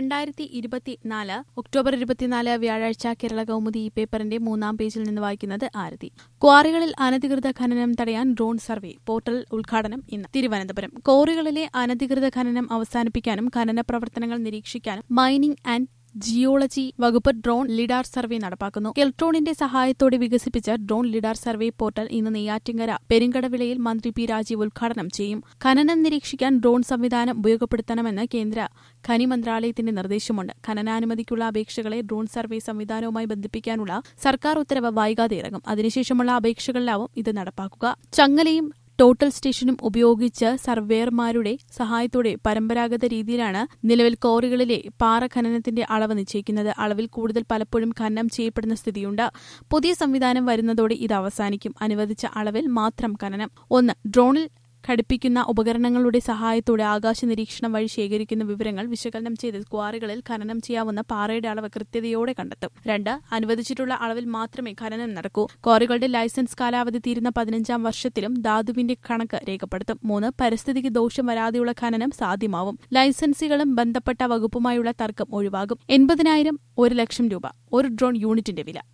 രണ്ടായിരത്തി ഇരുപത്തിനാല് ഒക്ടോബർ ഇരുപത്തിനാല് വ്യാഴാഴ്ച കേരള കൗമുദി ഈ പേപ്പറിന്റെ മൂന്നാം പേജിൽ നിന്ന് വായിക്കുന്നത് ആരതി ക്വാറികളിൽ അനധികൃത ഖനനം തടയാൻ ഡ്രോൺ സർവേ പോർട്ടൽ ഉദ്ഘാടനം ഇന്ന് തിരുവനന്തപുരം ക്വാറികളിലെ അനധികൃത ഖനനം അവസാനിപ്പിക്കാനും ഖനന പ്രവർത്തനങ്ങൾ നിരീക്ഷിക്കാനും മൈനിംഗ് ആൻഡ് ജിയോളജി വകുപ്പ് ഡ്രോൺ ലിഡാർ സർവേ നടപ്പാക്കുന്നു കെൽട്രോണിന്റെ സഹായത്തോടെ വികസിപ്പിച്ച ഡ്രോൺ ലിഡാർ സർവേ പോർട്ടൽ ഇന്ന് നെയ്യാറ്റിങ്കര പെരിങ്കടവിളയിൽ മന്ത്രി പി രാജീവ് ഉദ്ഘാടനം ചെയ്യും ഖനനം നിരീക്ഷിക്കാൻ ഡ്രോൺ സംവിധാനം ഉപയോഗപ്പെടുത്തണമെന്ന് കേന്ദ്ര ഖനി മന്ത്രാലയത്തിന്റെ നിർദ്ദേശമുണ്ട് ഖനനാനുമതിക്കുള്ള അപേക്ഷകളെ ഡ്രോൺ സർവേ സംവിധാനവുമായി ബന്ധിപ്പിക്കാനുള്ള സർക്കാർ ഉത്തരവ് വൈകാതെ ഇറങ്ങും അതിനുശേഷമുള്ള അപേക്ഷകളിലാവും ഇത് നടപ്പാക്കുക ചങ്ങലയും ടോട്ടൽ സ്റ്റേഷനും ഉപയോഗിച്ച് സർവേയർമാരുടെ സഹായത്തോടെ പരമ്പരാഗത രീതിയിലാണ് നിലവിൽ കോറികളിലെ പാറ ഖനനത്തിന്റെ അളവ് നിശ്ചയിക്കുന്നത് അളവിൽ കൂടുതൽ പലപ്പോഴും ഖനനം ചെയ്യപ്പെടുന്ന സ്ഥിതിയുണ്ട് പുതിയ സംവിധാനം വരുന്നതോടെ ഇത് അവസാനിക്കും അനുവദിച്ച അളവിൽ മാത്രം ഖനനം ഒന്ന് ഡ്രോണിൽ ഘടിപ്പിക്കുന്ന ഉപകരണങ്ങളുടെ സഹായത്തോടെ ആകാശ നിരീക്ഷണം വഴി ശേഖരിക്കുന്ന വിവരങ്ങൾ വിശകലനം ചെയ്ത് ക്വാറികളിൽ ഖനനം ചെയ്യാവുന്ന പാറയുടെ അളവ് കൃത്യതയോടെ കണ്ടെത്തും രണ്ട് അനുവദിച്ചിട്ടുള്ള അളവിൽ മാത്രമേ ഖനനം നടക്കൂ ക്വാറികളുടെ ലൈസൻസ് കാലാവധി തീരുന്ന പതിനഞ്ചാം വർഷത്തിലും ധാതുവിന്റെ കണക്ക് രേഖപ്പെടുത്തും മൂന്ന് പരിസ്ഥിതിക്ക് ദോഷം വരാതെയുള്ള ഖനനം സാധ്യമാവും ലൈസൻസുകളും ബന്ധപ്പെട്ട വകുപ്പുമായുള്ള തർക്കം ഒഴിവാകും എൺപതിനായിരം ഒരു ലക്ഷം രൂപ ഒരു ഡ്രോൺ യൂണിറ്റിന്റെ വില